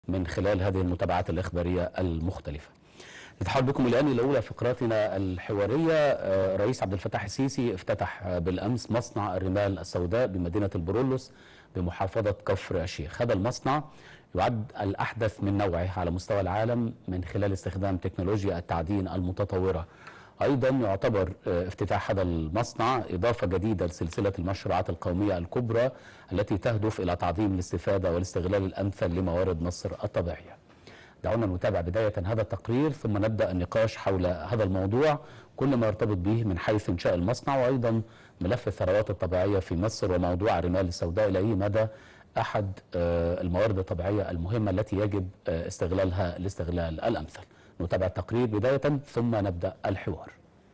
من خلال هذه المتابعات الإخبارية المختلفة نتحول بكم الآن إلى أولى فقراتنا الحوارية آه، رئيس عبد الفتاح السيسي افتتح بالأمس مصنع الرمال السوداء بمدينة البرولوس بمحافظة كفر الشيخ هذا المصنع يعد الأحدث من نوعه على مستوى العالم من خلال استخدام تكنولوجيا التعدين المتطورة أيضا يعتبر آه، افتتاح هذا المصنع إضافة جديدة لسلسلة المشروعات القومية الكبرى التي تهدف إلى تعظيم الاستفادة والاستغلال الأمثل لموارد مصر الطبيعية دعونا نتابع بداية هذا التقرير ثم نبدأ النقاش حول هذا الموضوع كل ما يرتبط به من حيث إنشاء المصنع وأيضا ملف الثروات الطبيعية في مصر وموضوع الرمال السوداء إلى أي مدى أحد آه، الموارد الطبيعية المهمة التي يجب آه، استغلالها الاستغلال الأمثل نتابع التقرير بداية ثم نبدأ الحوار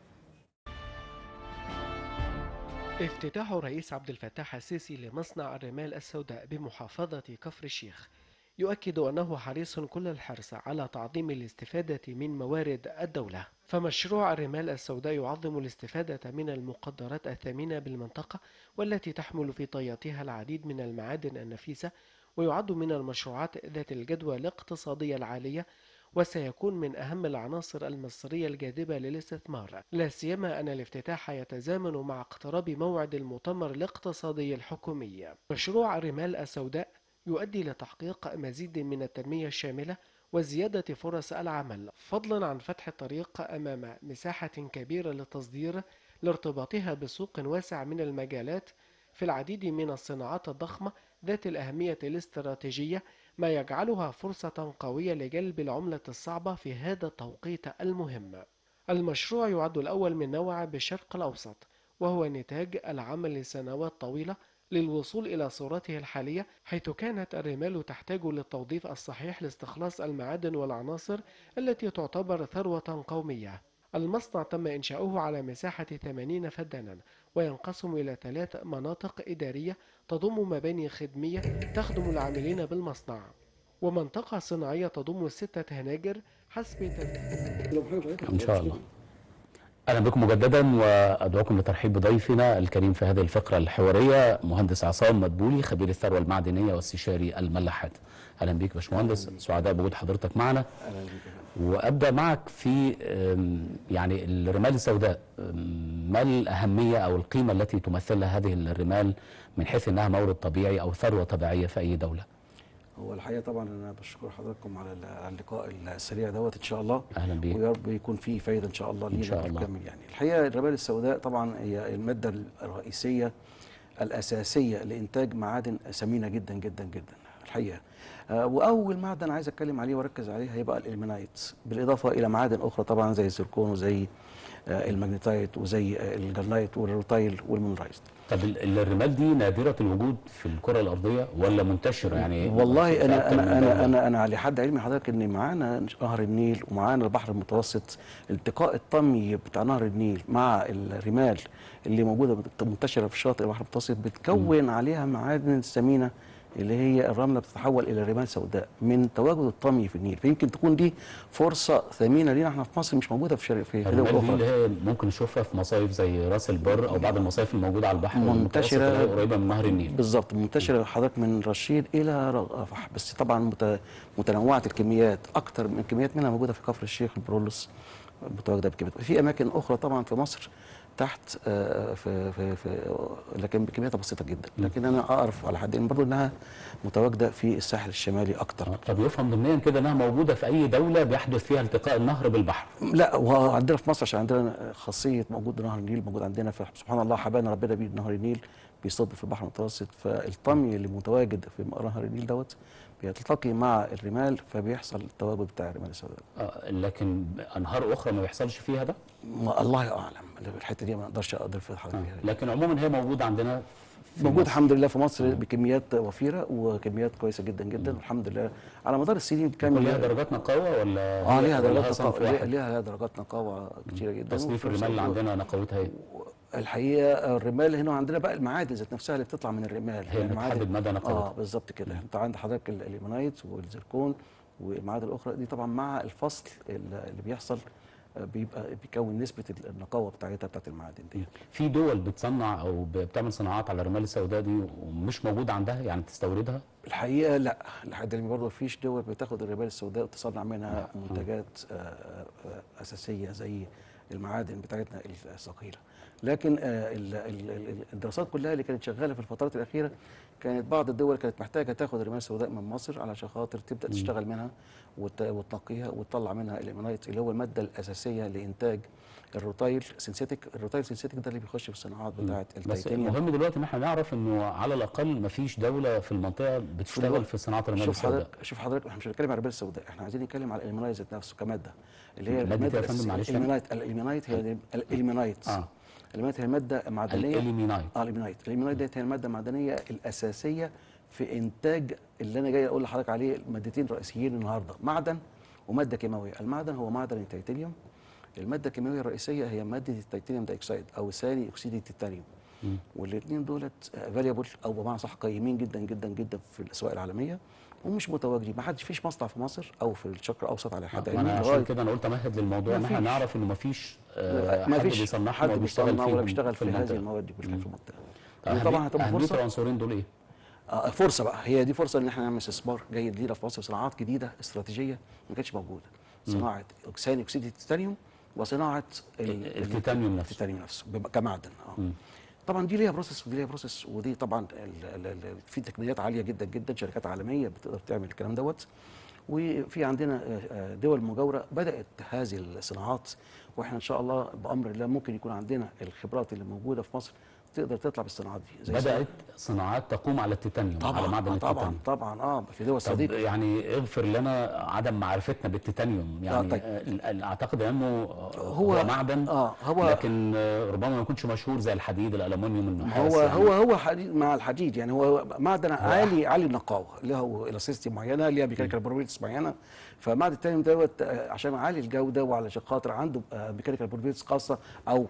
افتتاح الرئيس عبد الفتاح السيسي لمصنع الرمال السوداء بمحافظة كفر الشيخ يؤكد أنه حريص كل الحرص على تعظيم الاستفادة من موارد الدولة فمشروع الرمال السوداء يعظم الاستفادة من المقدرات الثمينة بالمنطقة والتي تحمل في طياتها العديد من المعادن النفيسة ويعد من المشروعات ذات الجدوى الاقتصادية العالية وسيكون من أهم العناصر المصرية الجاذبة للاستثمار لا سيما أن الافتتاح يتزامن مع اقتراب موعد المؤتمر الاقتصادي الحكومي مشروع الرمال السوداء يؤدي لتحقيق مزيد من التنمية الشاملة وزيادة فرص العمل فضلا عن فتح الطريق أمام مساحة كبيرة للتصدير لارتباطها بسوق واسع من المجالات في العديد من الصناعات الضخمة ذات الأهمية الاستراتيجية ما يجعلها فرصة قوية لجلب العملة الصعبة في هذا التوقيت المهم. المشروع يعد الأول من نوعه بالشرق الأوسط، وهو نتاج العمل لسنوات طويلة للوصول إلى صورته الحالية حيث كانت الرمال تحتاج للتوظيف الصحيح لاستخلاص المعادن والعناصر التي تعتبر ثروة قومية. المصنع تم إنشاؤه على مساحة 80 فدانا وينقسم إلى ثلاث مناطق إدارية تضم مباني خدمية تخدم العاملين بالمصنع ومنطقة صناعية تضم ستة هناجر حسب إن شاء الله أهلا بكم مجددا وأدعوكم لترحيب بضيفنا الكريم في هذه الفقرة الحوارية مهندس عصام مدبولي خبير الثروة المعدنية واستشاري الملاحات أهلا بك باشمهندس سعداء بوجود حضرتك معنا اهلا بك وابدا معك في أم، يعني الرمال السوداء أم، ما الاهميه او القيمه التي تمثلها هذه الرمال من حيث انها مورد طبيعي او ثروه طبيعيه في اي دوله هو الحقيقه طبعا انا بشكر حضراتكم على ال- على اللقاء السريع دوت ان شاء الله اهلا بيك ويا رب يكون فيه فايده ان شاء الله إن لينا شاء الله. بالكامل يعني الحقيقه الرمال السوداء طبعا هي الماده الرئيسيه الاساسيه لانتاج معادن ثمينه جدا جدا جدا الحقيقه آه، واول معدن عايز اتكلم عليه واركز عليه هيبقى الالمنايت بالاضافه الى معادن اخرى طبعا زي الزركون وزي آه، الماجنيتايت وزي آه، الجرنايت والروتايل والمونرايز طب ال- الرمال دي نادره الوجود في الكره الارضيه ولا منتشره يعني في والله انا أكتر من انا انا دولة؟ انا انا لحد علمي حضرتك ان معانا نهر النيل ومعانا البحر المتوسط التقاء الطمي بتاع نهر النيل مع الرمال اللي موجوده بت- منتشره في شاطئ البحر المتوسط بتكون عليها معادن ثمينه اللي هي الرمله بتتحول الى رمال سوداء من تواجد الطمي في النيل فيمكن تكون دي فرصه ثمينه لينا احنا في مصر مش موجوده في شرق في في دول الرمال دي اللي اخرى هي ممكن نشوفها في مصايف زي راس البر او بعض المصايف الموجوده على البحر المتوسط منتشرة اللي هي قريبه من نهر النيل بالظبط منتشره حضرتك من رشيد الى رفح بس طبعا مت- متنوعه الكميات اكتر من كميات منها موجوده في كفر الشيخ البرولوس متواجده بكميات في اماكن اخرى طبعا في مصر تحت آه، في في في لكن بكميات بسيطه جدا لكن انا اعرف على حد علمي برضه انها متواجده في الساحل الشمالي اكتر آه، طب يفهم ضمنيا كده انها موجوده في اي دوله بيحدث فيها التقاء النهر بالبحر لا وعندنا في مصر عشان عندنا خاصيه موجود نهر النيل موجود عندنا في سبحان الله حبانا ربنا بيه نهر النيل بيصب في البحر المتوسط فالطمي اللي متواجد في نهر النيل دوت بيتلتقي مع الرمال فبيحصل التواجد بتاع الرمال السوداء آه، لكن انهار اخرى ما بيحصلش فيها ده ما الله اعلم الحته دي ما اقدرش اقدر في حضرتك آه. فيها لكن عموما هي موجوده عندنا في موجود مصر. الحمد لله في مصر بكميات وفيره وكميات كويسه جدا جدا الحمد لله على مدار السنين يكون كامل ليها درجات نقاوه ولا اه هي ليها كلها درجات صنف نقاوة واحد؟ ليها, ليها درجات نقاوه كتيره جدا تصنيف وفي نفس الرمال اللي الوقت- عندنا نقاوتها ايه؟ الحقيقه الرمال هنا عندنا بقى المعادن ذات نفسها اللي بتطلع من الرمال هي اللي المعادن- بتحدد مدى نقاوتها. اه بالظبط كده انت عند حضرتك ال- الاليمونايت والزركون والمعادن الاخرى دي طبعا مع الفصل ال- اللي بيحصل آه، بيبقى بيكون نسبه النقاوه بتاعتها بتاعت المعادن دي في دول بتصنع او بتعمل صناعات على الرمال السوداء دي ومش موجوده عندها يعني تستوردها الحقيقه لا لحد دلوقتي برضه مفيش دول بتاخد الرمال السوداء وتصنع منها منتجات آه، آه، اساسيه زي المعادن بتاعتنا الثقيله لكن آه، ال- ال- ال- الدراسات كلها اللي كانت شغاله في الفترات الاخيره كانت بعض الدول كانت محتاجه تاخد الرمال السوداء من مصر علشان خاطر تبدا تشتغل منها وت- وتنقيها وتطلع منها الامونايت اللي هو الماده الاساسيه لانتاج الروتايل سينثيتك الروتايل سينثيتك ده اللي بيخش في الصناعات بتاعه بس التيتانيوم المهم دلوقتي ان احنا نعرف انه على الاقل مفيش دوله في المنطقه بتشتغل الوقت. في صناعه الرمال شوف السوداء حضرتك شوف حضرتك احنا مش بنتكلم على الرمال السوداء احنا عايزين نتكلم على الاليمنايت ذات نفسه كماده اللي هي مادة الماده إيه يا فندم؟ الأساسية. معلش تاني. الاليمنايت الاليمنايت هي الاليمنايت اه الاليمنايت هي ماده معدنيه الاليمينايت اه الاليمنايت الاليمنايت ديت هي الماده المعدنيه الاساسيه في انتاج اللي انا جاي اقول لحضرتك عليه مادتين رئيسيين النهارده معدن وماده كيماويه المعدن هو معدن التيتانيوم الماده الكيماويه الرئيسيه هي ماده التيتانيوم دايوكسيد او ثاني اكسيد التيتانيوم مم. والاثنين دولت فاليبل او بمعنى صح قيمين جدا جدا جدا في الاسواق العالميه ومش متواجدين ما حدش فيش مصنع في مصر او في الشرق الاوسط على حد ما انا علمي عشان كده انا قلت امهد للموضوع ان احنا مفيش. نعرف انه مفيش آه، ما حد فيش بيصنعهم حد ولا بيشتغل بيصنع ولا فيهم بيشتغل في, هذه المنطقة. المواد دي كلها في المنطقه أهمية- طبعا هتبقى أهمية فرصه العنصرين دول ايه؟ آه، فرصه بقى هي دي فرصه ان احنا نعمل استثمار جيد لينا في مصر صناعات جديده استراتيجيه ما كانتش موجوده صناعه ثاني اكسيد التيتانيوم وصناعه ال- التيتانيوم نفسه. التيتانيوم نفسه بم- كمعدن اه مم. طبعا دي ليها بروسيس ودي ليها بروسيس ودي طبعا ال- ال- ال- في تقنيات عاليه جدا جدا شركات عالميه بتقدر تعمل الكلام دوت وفي عندنا آه، آه، دول مجاوره بدات هذه الصناعات واحنا ان شاء الله بامر الله ممكن يكون عندنا الخبرات اللي موجوده في مصر تقدر تطلع بالصناعات دي زي بدات صناعات تقوم على التيتانيوم على طبعا معدن آه طبعا التيتانيوم طبعا اه في دول طب صديقه يعني اغفر لنا عدم معرفتنا بالتيتانيوم يعني طيب. آه، ال- ال- اعتقد انه هو- هو معدن اه هو لكن آه، ربما ما يكونش مشهور زي الحديد الالومنيوم النحاس هو يعني. هو هو حديد مع الحديد يعني هو معدن عالي عالي النقاوه له الاستيستي معينه ليها ميكانيكال بروبرتيز معينه فمعدن التاني دوت آه، عشان عالي الجوده وعلشان خاطر عنده ميكانيكال بروبرتيز خاصه او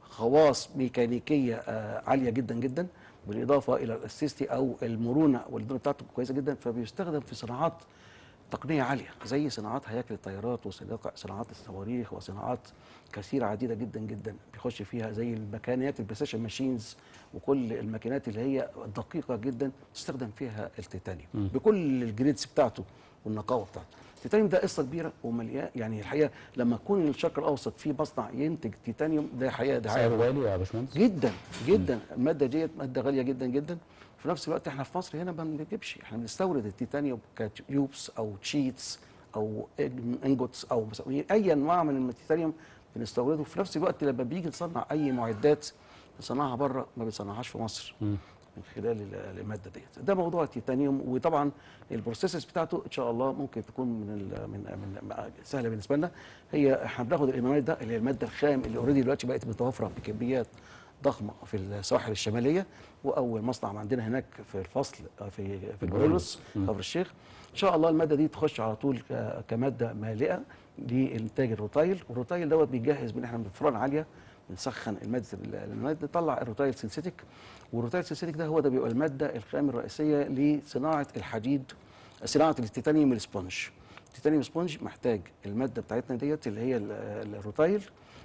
خواص ميكانيكيه آه، عاليه جدا جدا بالاضافه الى الاستيستي او المرونه والدنيا بتاعته كويسه جدا فبيستخدم في صناعات تقنيه عاليه زي صناعات هياكل الطيارات وصناعات الصواريخ وصناعات كثيره عديده جدا جدا بيخش فيها زي المكانات البريسيشن ماشينز وكل الماكينات اللي هي دقيقه جدا تستخدم فيها التيتانيوم بكل الجريدز بتاعته والنقاوه بتاعته التيتانيوم ده قصه كبيره ومليان يعني الحقيقه لما يكون الشرق الاوسط فيه مصنع ينتج تيتانيوم ده حقيقه ده سعره حقيقه غالي يا باشمهندس جدا جدا الماده ديت ماده غاليه جدا جدا في نفس الوقت احنا في مصر هنا ما بنجيبش احنا بنستورد التيتانيوم كتيوبس او تشيتس او انجوتس او مس- اي انواع من التيتانيوم بنستورده في نفس الوقت لما بيجي نصنع اي معدات نصنعها بره ما بنصنعهاش في مصر مم. من خلال ال- الماده ديت ده موضوع التيتانيوم وطبعا البروسيسز بتاعته ان شاء الله ممكن تكون من ال من من سهله بالنسبه لنا هي احنا بناخد الايمانات ده اللي هي الماده الخام اللي اوريدي دلوقتي بقت متوفره بكميات ضخمه في السواحل الشماليه واول مصنع عندنا هناك في الفصل في في البرولوس كفر الشيخ ان شاء الله الماده دي تخش على طول ك- كماده مالئه لانتاج الروتايل والروتايل دوت بيجهز من احنا من فران عاليه بنسخن الماده الماده نطلع الروتايل سينثيتيك والروتايل سينثيتيك ده هو ده بيبقى الماده الخام الرئيسيه لصناعه الحديد صناعه التيتانيوم السبونج التيتانيوم سبونج محتاج الماده بتاعتنا ديت اللي هي ال- الروتايل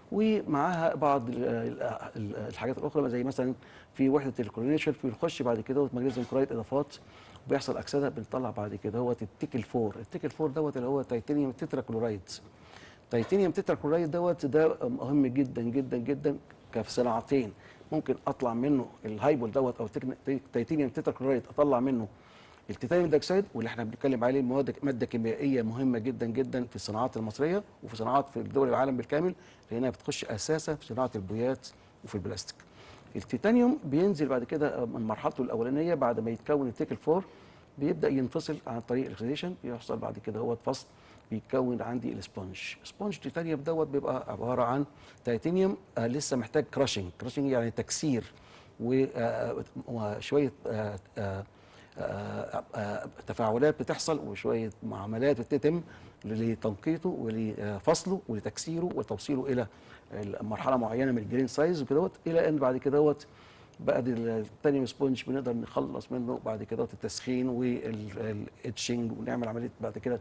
ومعاها بعض ال- ال- ال- الحاجات الاخرى زي مثلا في وحده الكلورينيشن بنخش بعد كده مغنيسيوم كلورايد اضافات وبيحصل اكسده بنطلع بعد كده هو التيكل فور التيكل فور دوت اللي هو تيتانيوم تترا كلورايد تيتانيوم تترا كلورايد دوت ده مهم جدا جدا جدا كفي صناعتين ممكن اطلع منه الهايبول دوت او تكن- تيتانيوم تترا كلورايد اطلع منه التيتانيوم دايوكسيد واللي احنا بنتكلم عليه مواد ماده كيميائيه مهمه جدا جدا في الصناعات المصريه وفي صناعات في دول العالم بالكامل لانها بتخش اساسا في صناعه البويات وفي البلاستيك. التيتانيوم بينزل بعد كده من مرحلته الاولانيه بعد ما يتكون التيكل فور بيبدا ينفصل عن طريق الاكسيديشن بيحصل بعد كده هو فصل بيتكون عندي السبونج سبونج تيتانيوم دوت بيبقى عباره عن تيتانيوم آه لسه محتاج كراشنج كراشنج يعني تكسير و- آه، وشويه آه، آه، آه، آه، تفاعلات بتحصل وشويه معاملات بتتم لتنقيته ولفصله ولتكسيره وتوصيله الى مرحله معينه من الجرين سايز وكدهوت الى ان بعد كدهوت بعد التانيوم سبونج بنقدر نخلص منه بعد كده التسخين والاتشنج ونعمل عمليه بعد كده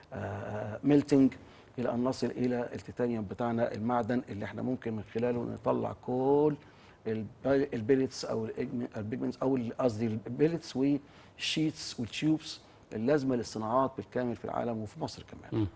ميلتنج الى ان نصل الى التيتانيوم بتاعنا المعدن اللي احنا ممكن من خلاله نطلع كل الب- البيلتس او الإجم- البيجمنتس او ال- قصدي البيلتس والشيتس والتيوبس اللازمه للصناعات بالكامل في العالم وفي مصر كمان مم.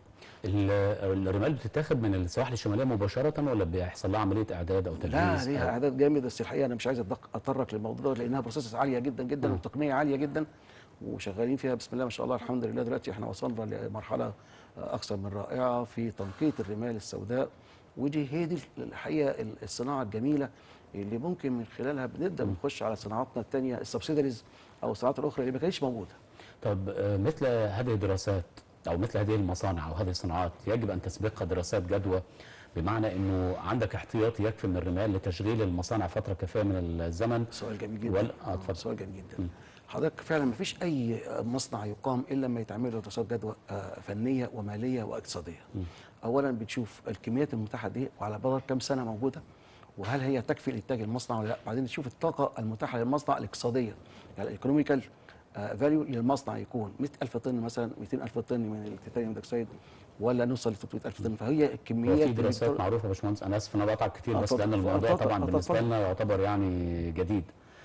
ال- الرمال بتتاخد من السواحل الشماليه مباشره ولا بيحصل لها عمليه اعداد او لا تجهيز ليها أو- اعداد جامد بس الحقيقه انا مش عايز أتدق- اتطرق للموضوع ده لانها بروسيس عاليه جدا جدا مم. وتقنيه عاليه جدا وشغالين فيها بسم الله ما شاء الله الحمد لله دلوقتي احنا وصلنا لمرحله اكثر من رائعه في تنقية الرمال السوداء ودي هي دي الحقيقه الصناعه الجميله اللي ممكن من خلالها بنبدا نخش على صناعاتنا الثانيه السبسيدريز او الصناعات الاخرى اللي ما كانتش موجوده طب آه، مثل هذه الدراسات او مثل هذه المصانع او هذه الصناعات يجب ان تسبقها دراسات جدوى بمعنى انه عندك احتياطي يكفي من الرمال لتشغيل المصانع فتره كافيه من الزمن سؤال جميل جدا ولا- آه، آه، اتفضل. سؤال جميل جدا حضرتك فعلا ما فيش اي مصنع يقام الا لما يتعمل له دراسات جدوى آه، فنيه وماليه واقتصاديه اولا بتشوف الكميات المتاحه دي وعلى مدار كام سنه موجوده وهل هي تكفي لانتاج المصنع ولا لا بعدين تشوف الطاقه المتاحه للمصنع الاقتصاديه يعني الايكونوميكال فاليو للمصنع يكون 100000 طن مثلا 200000 طن من التيتانيوم دايوكسيد ولا نوصل ل 300000 طن فهي هو الكميات في اللي دراسات بتطلع- معروفه يا باشمهندس انا اسف ان انا بقطعك كتير آه، بس اتفضل. لان الموضوع اتفضل. طبعا اتفضل. بالنسبه لنا يعتبر يعني جديد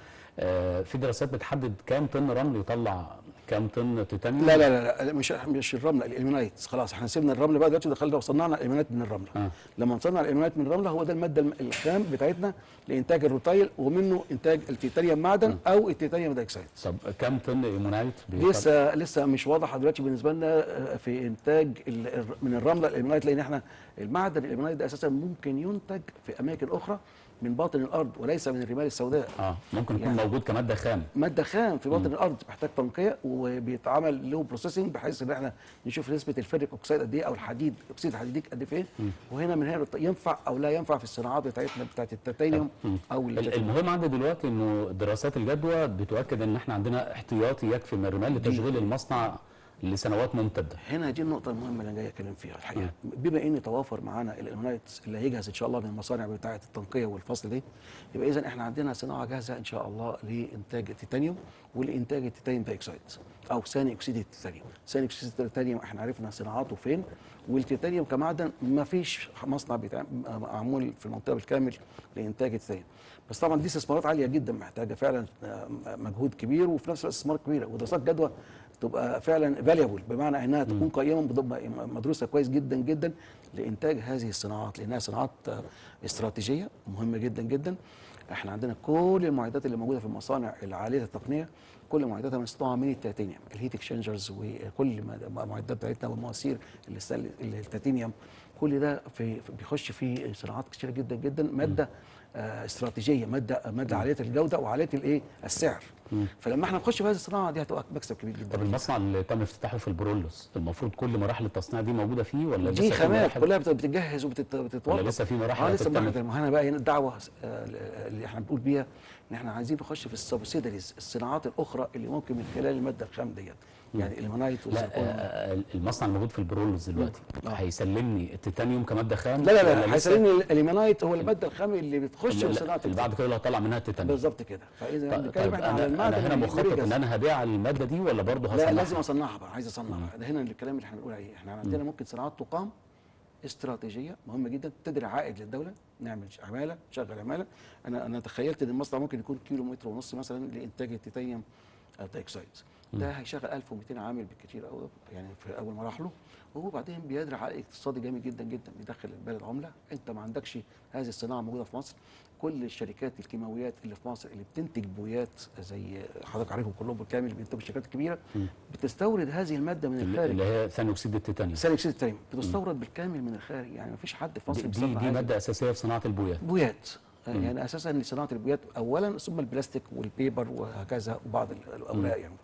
آه، في دراسات بتحدد كام طن رمل يطلع كام طن تيتانيوم لا لا لا, لا مش مش الرمله الاليمنايت خلاص احنا سيبنا الرمل بقى دلوقتي ودخلنا وصنعنا الاليمنايت من الرمله آه. لما نصنع الاليمنايت من الرمله هو ده الماده الم- الخام بتاعتنا لانتاج الروتايل ومنه انتاج التيتانيوم معدن او التيتانيوم دايوكسيد طب كام طن ايمونايت بيطلع؟ لسه لسه مش واضحه دلوقتي بالنسبه لنا آه، في انتاج ال- الر- من الرمله الاليمنايت لان احنا المعدن الاليمنايت ده اساسا ممكن ينتج في اماكن اخرى من باطن الارض وليس من الرمال السوداء اه ممكن يكون يعني- موجود كماده خام ماده خام في باطن الارض محتاج تنقيه وبيتعمل له بروسيسنج بحيث ان احنا نشوف نسبه الفيريك اوكسيد قد ايه او الحديد اكسيد الحديد قد ايه وهنا من هنا ينفع او لا ينفع في الصناعات بتاعتنا بتاعت التيتانيوم او ال- التيتانيوم. المهم عندي دلوقتي انه دراسات الجدوى بتؤكد ان احنا عندنا احتياطي يكفي من الرمال لتشغيل المصنع لسنوات ممتده هنا دي النقطة المهمة اللي أنا جاي أتكلم فيها الحقيقة بما إن توافر معانا الإلمونايت اللي هيجهز إن شاء الله من المصانع بتاعة التنقية والفصل دي يبقى إذا إحنا عندنا صناعة جاهزة إن شاء الله لإنتاج التيتانيوم ولإنتاج التيتانيوم دايوكسيد أو ثاني أكسيد التيتانيوم ثاني أكسيد التيتانيوم إحنا عرفنا صناعاته فين والتيتانيوم كمعدن ما فيش مصنع بيتعمل معمول في المنطقة بالكامل لإنتاج التيتانيوم بس طبعا دي استثمارات عالية جدا محتاجة فعلا آه، مجهود كبير وفي نفس الوقت استثمار كبيرة ودراسات جدوى تبقى فعلا فاليبل بمعنى انها تكون قيمه بتبقى مدروسه كويس جدا جدا لانتاج هذه الصناعات لانها صناعات آه، استراتيجيه مهمه جدا جدا احنا عندنا كل المعدات اللي موجوده في المصانع العاليه التقنيه كل معداتها مصنوعه من التيتانيوم الهيت اكشنجرز وكل ما- المعدات بتاعتنا والمواسير اللي السل- اللي التيتانيوم كل ده في في- بيخش في صناعات كتيره جدا جدا ماده آه، استراتيجيه ماده ماده عاليه الجوده وعاليه الايه السعر فلما احنا نخش في هذه الصناعه دي هتبقى مكسب كبير جدا طب المصنع اللي تم افتتاحه في البرولوس المفروض كل مراحل التصنيع دي موجوده فيه ولا دي لسه في خامات مراحل- كلها بت- بتتجهز وبتتوظف ولا لسه في مراحل اه لسه هتكتمل؟ مراحل ما هنا بقى هنا الدعوه آه، اللي احنا بنقول بيها ان احنا عايزين نخش في السبسيدريز الصناعات الاخرى اللي ممكن من خلال الماده الخام ديت يعني المونايت لا والزيركون آه، المصنع الموجود في البرولوس دلوقتي آه. هيسلمني التيتانيوم كماده خام لا لا ولا لا لسه؟ هيسلمني الاليمنايت هو الماده الخام اللي بتخش في اللي صناعه اللي بعد كده اللي هطلع منها التيتانيوم بالظبط كده فاذا طيب بنتكلم طيب احنا انا على المعدن انا هنا اللي مخطط بيجهز. ان انا هبيع الماده دي ولا برضه لا هصنعها لازم اصنعها بقى عايز اصنعها ده هنا الكلام اللي احنا بنقول عليه احنا عندنا ممكن صناعات تقام استراتيجيه مهمه جدا تدري عائد للدوله نعمل عماله نشغل عماله انا انا تخيلت ان المصنع ممكن يكون كيلو متر ونص مثلا لانتاج التيتانيوم دايوكسيد ده هيشغل 1200 عامل بالكثير قوي يعني في اول مراحله وهو بعدين بيدرع عائد اقتصادي جامد جدا جدا بيدخل البلد عمله انت ما عندكش هذه الصناعه موجوده في مصر كل الشركات الكيماويات اللي في مصر اللي بتنتج بويات زي حضرتك عارفهم كلهم بالكامل بينتجوا الشركات الكبيره بتستورد هذه الماده من اللي الخارج اللي هي ثاني اكسيد التيتانيوم ثاني اكسيد التيتانيوم بتستورد بالكامل من الخارج يعني ما فيش حد في مصر دي, دي, بيصنع دي هذه ماده اساسيه في صناعه البويات بويات يعني اساسا لصناعه البويات اولا ثم البلاستيك والبيبر وهكذا وبعض ال- الاوراق يعني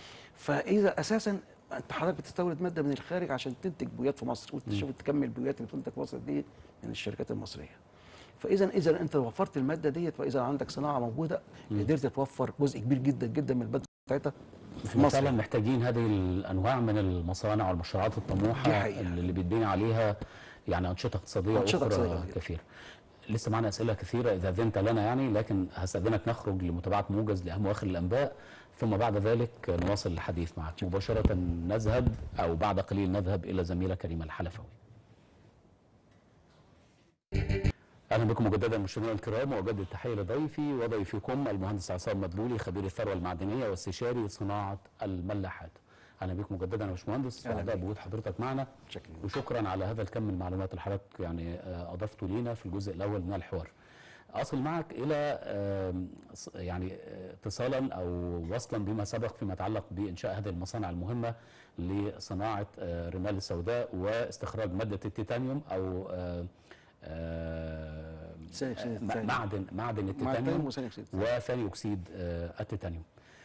فاذا اساسا انت حضرتك بتستورد ماده من الخارج عشان تنتج بويات في مصر وتشوف تكمل البويات اللي بتنتج في مصر دي من الشركات المصريه فاذا اذا انت وفرت الماده ديت فاذا عندك صناعه موجوده قدرت توفر جزء كبير جدا جدا من الماده بتاعتها في احنا مصر فعلا محتاجين هذه الانواع من المصانع والمشروعات دي الطموحه حقيقة. اللي بيتبني عليها يعني انشطه اقتصاديه أنشطة اخرى اقتصادية. كثيره لسه معنا اسئله كثيره اذا اذنت لنا يعني لكن هستاذنك نخرج لمتابعه موجز لاهم واخر الانباء ثم بعد ذلك نواصل الحديث معك مباشره نذهب او بعد قليل نذهب الى زميله كريمه الحلفوي اهلا بكم مجددا مشاهدينا الكرام واجدد التحيه لضيفي وضيفكم المهندس عصام مدبولي خبير الثروه المعدنيه واستشاري صناعه الملاحات اهلا بكم مجددا يا باشمهندس أهلا سعداء بيك. بوجود حضرتك معنا شكرا وشكرا على هذا الكم من المعلومات اللي حضرتك يعني آه، اضفته لينا في الجزء الاول من الحوار. اصل معك الى آم، ص- يعني آه، اتصالا او وصلا بما سبق فيما يتعلق بانشاء هذه المصانع المهمه لصناعه آه، رمال السوداء واستخراج ماده التيتانيوم او آه، آه، ثاني أكسيد م- التيتانيوم. معدن معدن مع التيتانيوم التيتانيوم وثاني أكسيد التيتانيوم. وثاني اكسيد آه، التيتانيوم.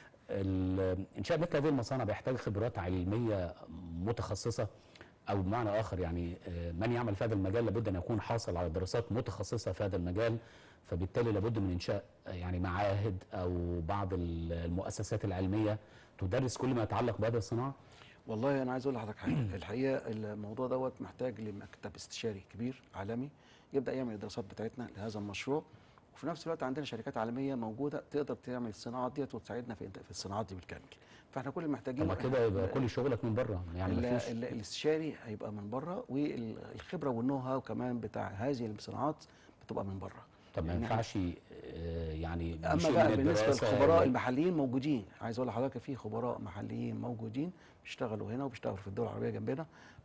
ال- انشاء مثل هذه المصانع بيحتاج خبرات علميه متخصصه او بمعنى اخر يعني آه، من يعمل في هذا المجال لابد ان يكون حاصل على دراسات متخصصه في هذا المجال فبالتالي لابد من انشاء آه، يعني معاهد او بعض ال- المؤسسات العلميه تدرس كل ما يتعلق بهذه الصناعه والله انا عايز اقول لحضرتك حاجه الحقيقه الموضوع دوت محتاج لمكتب استشاري كبير عالمي يبدا يعمل الدراسات بتاعتنا لهذا المشروع وفي نفس الوقت عندنا شركات عالميه موجوده تقدر تعمل الصناعات ديت وتساعدنا في في الصناعات دي بالكامل فاحنا كل اللي محتاجينه طب ما كده يبقى كل شغلك من بره يعني ال- مفيش ال- الاستشاري هيبقى من بره والخبره والنو هاو كمان بتاع هذه الصناعات بتبقى من بره طب ما لأن إحنا- ينفعش آه، يعني اما بشيء بقى من بالنسبه الدراسة للخبراء و- المحليين موجودين عايز اقول لحضرتك في خبراء محليين موجودين بيشتغلوا هنا وبيشتغلوا في الدول العربيه جنبنا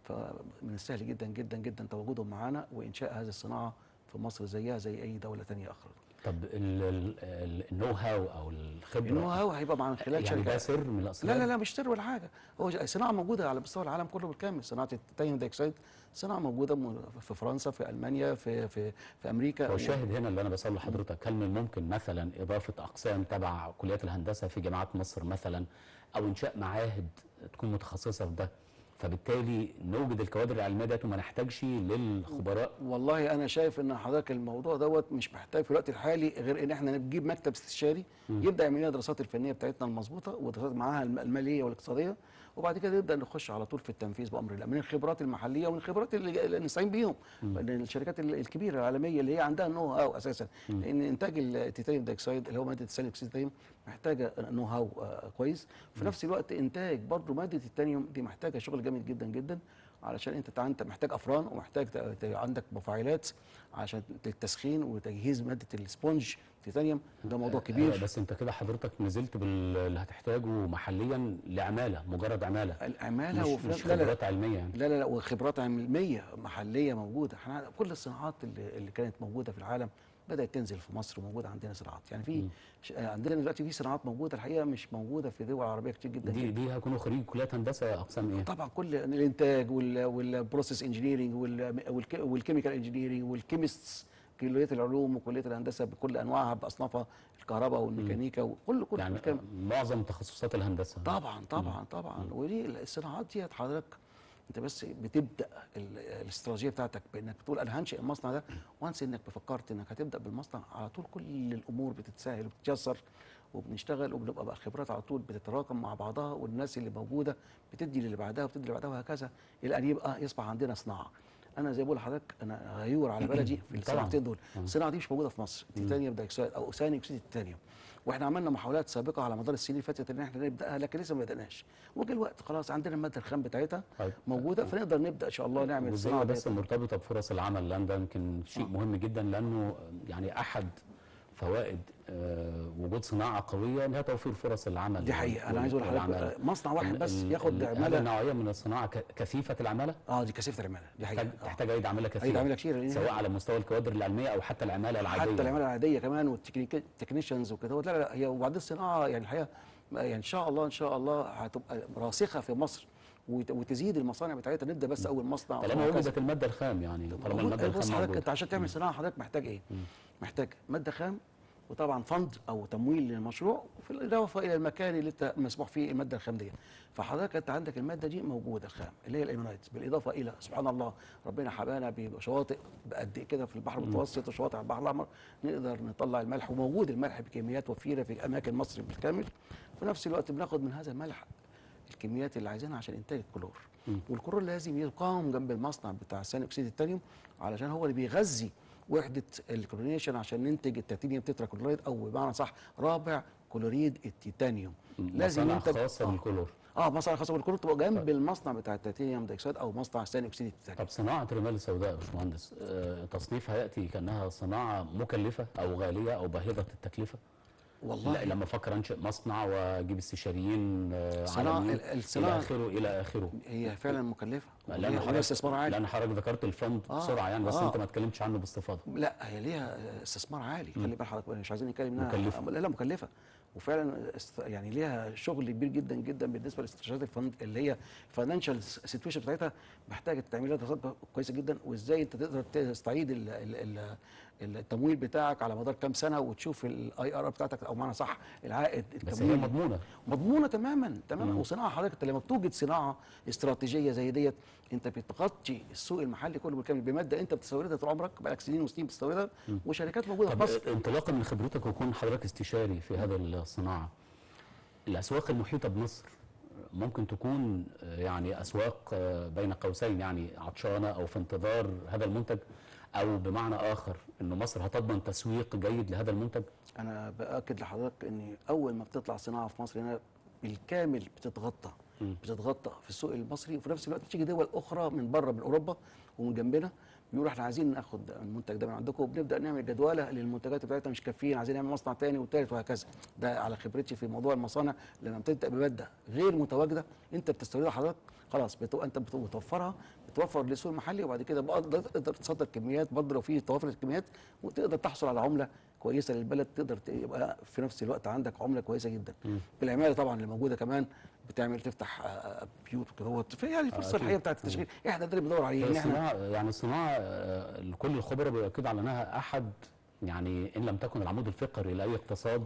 فمن السهل جدا جدا جدا تواجدهم معانا وانشاء هذه الصناعه في مصر زيها زي اي دوله تانية اخرى طب ال- ال- ال- النو هاو او الخبره النو هاو هيبقى مع من خلال يعني ده شركات سر من الاسرار لا لا لا مش سر ولا حاجه هو صناعه موجوده على مستوى العالم كله بالكامل صناعه التيتانيوم دايكسايد صناعه موجوده م- في فرنسا في المانيا في في في امريكا هو الشاهد هنا اللي انا بسال لحضرتك هل من الممكن مثلا اضافه اقسام تبع كليات الهندسه في جامعات مصر مثلا او انشاء معاهد تكون متخصصه في ده فبالتالي نوجد الكوادر العلميه ديت وما نحتاجش للخبراء والله انا شايف ان حضرتك الموضوع دوت مش محتاج في الوقت الحالي غير ان احنا نجيب مكتب استشاري يبدا يعمل لنا الدراسات الفنيه بتاعتنا المظبوطه ودراسات معاها الم- الماليه والاقتصاديه وبعد كده نبدا نخش على طول في التنفيذ بامر الله من الخبرات المحليه ومن الخبرات اللي اللي نستعين بيهم لان الشركات ال- الكبيره العالميه اللي هي عندها نو هاو اساسا لان انتاج التيتانيوم دايكسايد اللي هو ماده ثاني اكسيد التيتانيوم محتاجه نو هاو آه، كويس في نفس الوقت انتاج برضو ماده التيتانيوم دي محتاجه شغل جامد جدا جدا علشان انت انت محتاج افران ومحتاج ت- ت- عندك مفاعلات عشان التسخين وتجهيز ماده السبونج تيتانيوم ده موضوع آه، كبير بس انت كده حضرتك نزلت باللي هتحتاجه محليا لعماله مجرد عماله العماله مش, وفي مش نفس- لا لا خبرات علميه يعني لا لا لا وخبرات علميه محليه موجوده احنا كل الصناعات اللي, اللي كانت موجوده في العالم بدات تنزل في مصر وموجوده عندنا صناعات يعني في ش- عندنا دلوقتي في صناعات موجوده الحقيقه مش موجوده في دول عربيه كتير جدا دي جدا دي هيكونوا خريج كليات هندسه اقسام ايه؟ طبعا كل الانتاج والبروسيس انجينيرنج والكيميكال انجينيرنج والكيمستس كليات العلوم وكليات الهندسه بكل انواعها باصنافها الكهرباء والميكانيكا وكل كل يعني بالكامل. معظم تخصصات الهندسه طبعا طبعا طبعا ودي الصناعات دي حضرتك انت بس بتبدا ال- الاستراتيجيه بتاعتك بانك بتقول انا هنشئ المصنع ده وانس انك فكرت انك هتبدا بالمصنع على طول كل الامور بتتسهل وبتتيسر وبنشتغل وبنبقى بقى خبرات على طول بتتراكم مع بعضها والناس اللي موجوده بتدي للي بعدها وبتدي اللي بعدها وهكذا الى ان يبقى يصبح عندنا صناعه انا زي ما بقول لحضرتك انا غيور على بلدي في الصناعتين دول الصناعه دي مش موجوده في مصر التيتانيوم دايكسايد او ثاني اكسيد التيتانيوم واحنا عملنا محاولات سابقه على مدار السنين اللي فاتت ان احنا نبداها لكن لسه ما بداناش وجه الوقت خلاص عندنا الماده الخام بتاعتها طيب. موجوده فنقدر نبدا ان شاء الله نعمل الجزئيه الصناعه بس ديت. مرتبطه بفرص العمل لان ده يمكن شيء مهم جدا لانه يعني احد فوائد آه، وجود صناعه قويه انها توفير فرص العمل دي حقيقه انا عايز اقول لحضرتك والعمالة. مصنع واحد ال- بس ال- ياخد ال- هذه عماله النوعيه من الصناعه ك- كثيفه العماله اه دي كثيفه العماله دي حقيقه تحتاج آه. تحتاج ايد عامله كثيره أيد عاملة كتيرة، لأن سواء هي- على مستوى الكوادر العلميه او حتى العماله العاديه حتى العماله العاديه كمان والتكنيشنز وكده لا لا لا هي وبعدين الصناعه يعني الحقيقه يعني ان شاء الله ان شاء الله هتبقى راسخه في مصر وت- وتزيد المصانع بتاعتها نبدا بس اول مصنع طالما وهكذا. وجدت الماده الخام يعني طالما موجود. الماده بص الخام حضرتك موجوده انت عشان تعمل صناعه حضرتك محتاج ايه؟ محتاج ماده خام وطبعا فند او تمويل للمشروع وفي الاضافه الى المكان اللي انت مسموح فيه الماده الخام دي فحضرتك انت عندك الماده دي موجوده الخام اللي هي الايمونايت بالاضافه الى سبحان الله ربنا حبانا بشواطئ بقد ايه كده في البحر المتوسط وشواطئ البحر الاحمر نقدر نطلع الملح وموجود الملح بكميات وفيره في اماكن مصر بالكامل في نفس الوقت بناخد من هذا الملح الكميات اللي عايزينها عشان انتاج الكلور والكلور لازم يقام جنب المصنع بتاع ثاني اكسيد التانيوم علشان هو اللي بيغذي وحده الكلورينيشن عشان ننتج التيتانيوم تترا كلورايد او بمعنى صح رابع كلوريد التيتانيوم مصانع خاصه آه. بالكلور اه مصنع خاصه بالكلور تبقى جنب المصنع بتاع التيتانيوم دايكسيد او مصنع ثاني اكسيد التيتانيوم طب صناعه رمال السوداء يا باشمهندس آه، تصنيفها ياتي كانها صناعه مكلفه او غاليه او باهظه التكلفه والله لا لما افكر انشئ مصنع واجيب استشاريين آه، صناعة- عالميين ال- الصناعة- الى اخره الى اخره هي فعلا مكلفه لان لان حضرتك استثمار عالي لان حضرتك ذكرت الفند آه، بسرعه يعني بس آه. انت ما اتكلمتش عنه باستفاضه لا هي ليها استثمار عالي خلي بال حضرتك مش عايزين نتكلم انها مكلفة. لا لا مكلفه وفعلا است- يعني ليها شغل كبير جدا جدا بالنسبه لاستراتيجيات الفند اللي هي الفاينانشال سيتويشن بتاعتها محتاجه تعمل لها دراسات كويسه جدا وازاي انت تقدر تستعيد ال- ال- ال- التمويل بتاعك على مدار كام سنه وتشوف الاي ار بتاعتك او معنى صح العائد بس التمويل هي مضمونه مضمونه تماما تماما مم. وصناعه حضرتك انت لما بتوجد صناعه استراتيجيه زي ديت انت بتغطي السوق المحلي كله بالكامل بماده انت بتستوردها طول عمرك بقالك سنين وسنين بتستوردها وشركات موجوده في طب مصر انطلاقا من خبرتك وكون حضرتك استشاري في هذا الصناعه الاسواق المحيطه بمصر ممكن تكون آه، يعني اسواق آه، بين قوسين يعني عطشانه او في انتظار هذا المنتج او بمعنى اخر ان مصر هتضمن تسويق جيد لهذا المنتج انا باكد لحضرتك ان اول ما بتطلع صناعه في مصر هنا بالكامل بتتغطى مم. بتتغطى في السوق المصري وفي نفس الوقت تيجي دول اخرى من بره من اوروبا ومن جنبنا بيقولوا احنا عايزين ناخد المنتج ده من عندكم وبنبدا نعمل جدوله للمنتجات بتاعتنا مش كافيين عايزين نعمل مصنع تاني وتالت وهكذا ده على خبرتي في موضوع المصانع لما بتبدا بماده غير متواجده انت بتستوردها حضرتك خلاص بتبقى انت بت- بتوفرها بتوفر للسوق المحلي وبعد كده بقدر تقدر تصدر كميات برضه لو في توافر الكميات وتقدر تحصل على عمله كويسه للبلد تقدر ت- يبقى في نفس الوقت عندك عمله كويسه جدا بالعماله طبعا اللي موجوده كمان بتعمل تفتح آه، آه، بيوت وكده هو في يعني الفرصه أكيد. الحقيقيه بتاعت التشغيل احنا ده اللي بندور عليه هي ان احنا الصناعه يعني الصناعه آه، كل الخبراء بيؤكدوا على انها احد يعني ان لم تكن العمود الفقري لاي اقتصاد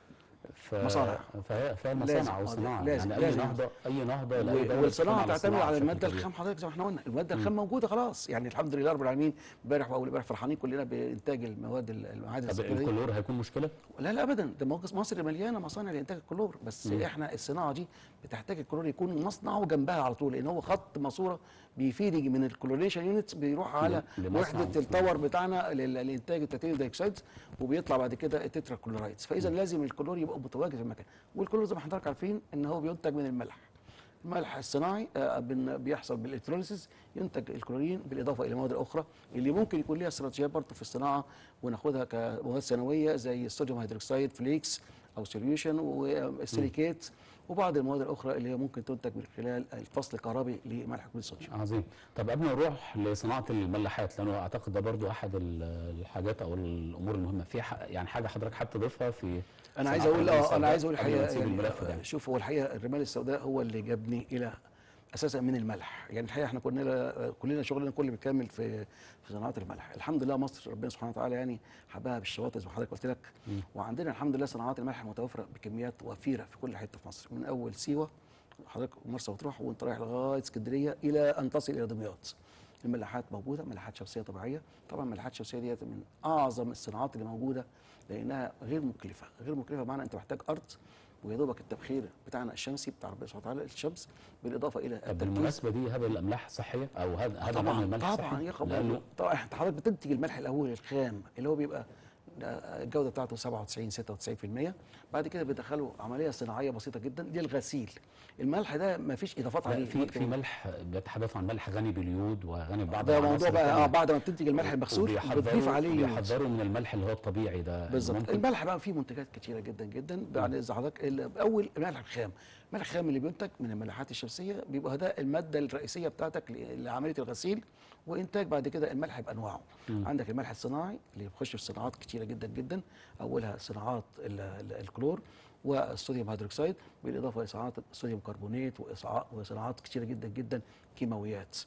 ف... مصانع. فهي فهي لازم، مصانع او آه، صناعه لازم، يعني اي لازم. نهضه اي نهضه لاي و- دوله والصناعه تكون تعتمد على بشكل الماده كبير. الخام حضرتك زي ما احنا قلنا الماده الخام موجوده خلاص يعني الحمد لله رب العالمين امبارح واول امبارح فرحانين كلنا بانتاج المواد ال- المعادن طب السكريه الكلور هيكون مشكله؟ لا لا ابدا ده موقف مصر مليانه مصانع لانتاج الكلور بس مم. احنا الصناعه دي بتحتاج الكلور يكون مصنعه جنبها على طول لان هو خط ماسوره بيفيد من الكلوريشن يونت بيروح على لمصنع. وحده التاور بتاعنا لل- لانتاج التيتانيوم دايوكسيد وبيطلع بعد كده التترا كلورايدز فاذا لازم الكلور يبقى متواجد في المكان والكلور زي ما حضرتك عارفين ان هو بينتج من الملح الملح الصناعي آه، بن- بيحصل بالالكتروليسيس ينتج الكلورين بالاضافه الى المواد الاخرى اللي ممكن يكون ليها استراتيجيات برضه في الصناعه وناخدها كمواد ثانويه زي الصوديوم هيدروكسيد فليكس او سوليوشن والسيليكيت وبعض المواد الاخرى اللي هي ممكن تنتج من خلال الفصل الكهربي لملح كلوريد الصوديوم عظيم طب قبل ما نروح لصناعه الملاحات لانه اعتقد ده برضو احد ال- الحاجات او الامور المهمه في ح- يعني حاجه حضرتك حابب تضيفها في انا عايز صناعة اقول الرمال اه انا السوداء عايز اقول قبل ما الحقيقه نسيب يعني الملف ده آه، شوف هو الحقيقه الرمال السوداء هو اللي جابني الى اساسا من الملح يعني الحقيقه احنا كلنا كلنا شغلنا كله بيكمل في في صناعه الملح الحمد لله مصر ربنا سبحانه وتعالى يعني حباها بالشواطئ زي ما حضرتك قلت لك وعندنا الحمد لله صناعات الملح متوفره بكميات وفيره في كل حته في مصر من اول سيوه حضرتك مرسى مطروح وانت رايح لغايه اسكندريه الى ان تصل الى دمياط الملاحات موجوده ملاحات شمسيه طبيعيه طبعا الملاحات الشمسيه ديت من اعظم الصناعات اللي موجوده لانها غير مكلفه غير مكلفه بمعنى انت محتاج ارض ويا دوبك التبخير بتاعنا الشمسي بتاع ربنا سبحانه وتعالى الشمس بالاضافه الى طب التركيز بالمناسبه دي هذا الاملاح صحيه او هذا هذا نوع من طبعا الملح طبعا صحي؟ يا خبر لانه طبعا انت حضرتك بتنتج الملح الاول الخام اللي هو بيبقى الجوده بتاعته 97 96% بعد كده بيدخلوا عمليه صناعيه بسيطه جدا للغسيل الملح ده ما فيش اضافات لا، عليه في في ملح بيتحدث عن ملح غني باليود وغني ببعض ده موضوع العناصر بقى اه التانية. بعد ما بتنتج الملح المغسول وبيحذروا- بتضيف عليه يود. بيحذروا من الملح اللي هو الطبيعي ده بالظبط ممكن- الملح بقى فيه منتجات كتيره جدا جدا بعد اذا حضرتك ال- اول الملح الخام الملح الخام اللي بينتج من الملاحات الشمسيه بيبقى ده الماده الرئيسيه بتاعتك ل- لعمليه الغسيل وانتاج بعد كده الملح بانواعه عندك الملح الصناعي اللي بيخش في صناعات كتيره جدا جدا اولها صناعات ال- ال- الكلور والصوديوم هيدروكسيد بالاضافه لصناعات الصوديوم كربونات وإصعاء- وصناعات كتيره جدا جدا كيماويات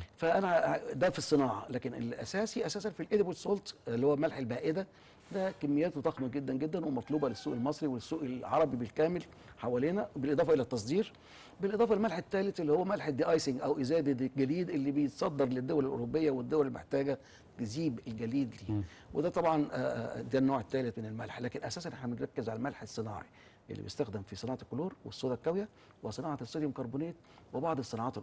فانا ده في الصناعه لكن الاساسي اساسا في الايديبل سولت اللي هو ملح البائده ده كمياته ضخمه جدا جدا ومطلوبه للسوق المصري والسوق العربي بالكامل حوالينا بالاضافه الى التصدير بالاضافه للملح الثالث اللي هو ملح الدي ايسنج او ازاده الجليد اللي بيتصدر للدول الاوروبيه والدول المحتاجه تذيب الجليد ليه وده طبعا آه، آه، ده النوع الثالث من الملح لكن اساسا احنا بنركز على الملح الصناعي اللي بيستخدم في صناعه الكلور والصودا الكاويه وصناعه الصوديوم كربونات وبعض الصناعات الاخرى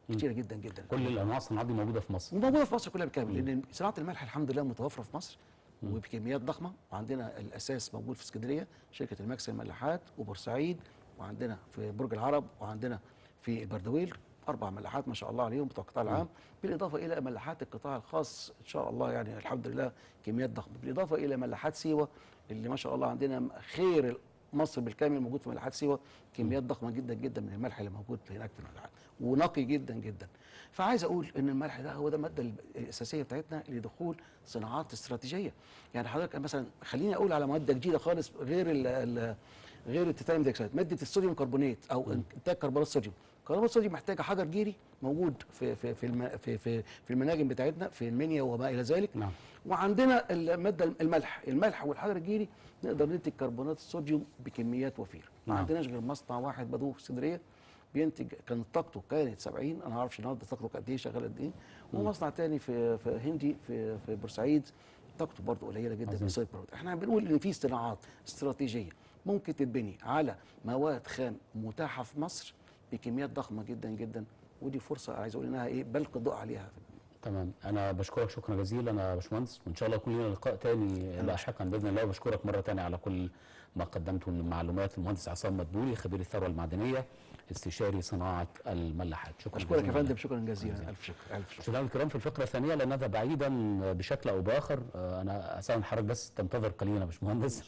كتيره جدا جدا كل الانواع الصناعات دي موجوده في مصر وموجوده في مصر كلها بالكامل لان صناعه الملح الحمد لله متوفره في مصر وبكميات ضخمه وعندنا الاساس موجود في اسكندريه شركه الماكس الملاحات وبورسعيد وعندنا في برج العرب وعندنا في البردويل اربع ملاحات ما شاء الله عليهم بتوع القطاع العام بالاضافه الى ملاحات القطاع الخاص ان شاء الله يعني الحمد لله كميات ضخمه بالاضافه الى ملاحات سيوه اللي ما شاء الله عندنا خير مصر بالكامل موجود في ملاحات سيوه كميات ضخمه جدا جدا من الملح اللي موجود هناك في الملاحات ونقي جدا جدا فعايز اقول ان الملح ده هو ده الماده الاساسيه بتاعتنا لدخول صناعات استراتيجيه يعني حضرتك مثلا خليني اقول على ماده جديده خالص غير ال ال غير التيتانيوم دايكسايد ماده الصوديوم كربونات او انتاج كربونات صوديوم كربونات الصوديوم محتاجه حجر جيري موجود في في في الم في في, في المناجم بتاعتنا في المنيا وما الى ذلك نعم. وعندنا الماده الملح الملح والحجر الجيري نقدر ننتج كربونات الصوديوم بكميات وفيره ما نعم. عندناش غير مصنع واحد بدوه في اسكندريه بينتج كانت طاقته كانت 70 انا ما اعرفش النهارده طاقته قد ايه شغال قد ايه ومصنع تاني في في هندي في في بورسعيد طاقته برضه قليله جدا عظيم. بسبب البرود. احنا بنقول ان في صناعات استراتيجيه ممكن تتبني على مواد خام متاحه في مصر بكميات ضخمه جدا جدا ودي فرصه عايز اقول انها ايه بلق الضوء عليها تمام انا بشكرك شكرا جزيلا يا باشمهندس وان شاء الله يكون لنا لقاء تاني لاحقا باذن الله وبشكرك مره تانية على كل ما قدمته من معلومات المهندس عصام مدبولي خبير الثروه المعدنيه استشاري صناعه الملاحات شكرا اشكرك يا جزيلا فندم لك. شكرا جزيلا جزيلا. الف شكر الف شكر مشاهدينا الكرام في الفقره الثانيه لن نذهب بعيدا بشكل او باخر آه، انا اسال حضرتك بس تنتظر قليلا يا باشمهندس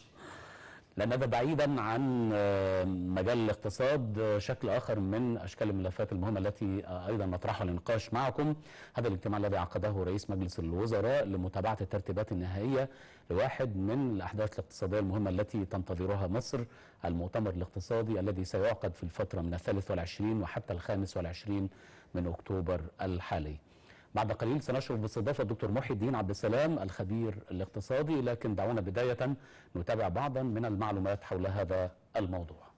لن نذهب بعيدا عن آه، مجال الاقتصاد آه، شكل اخر من اشكال الملفات المهمه التي آه، ايضا نطرحها للنقاش معكم هذا الاجتماع الذي عقده رئيس مجلس الوزراء لمتابعه الترتيبات النهائيه لواحد من الاحداث الاقتصاديه المهمه التي تنتظرها مصر المؤتمر الاقتصادي الذي سيعقد في الفتره من الثالث والعشرين وحتى الخامس والعشرين من اكتوبر الحالي بعد قليل سنشرف باستضافه الدكتور محي الدين عبد السلام الخبير الاقتصادي لكن دعونا بدايه نتابع بعضا من المعلومات حول هذا الموضوع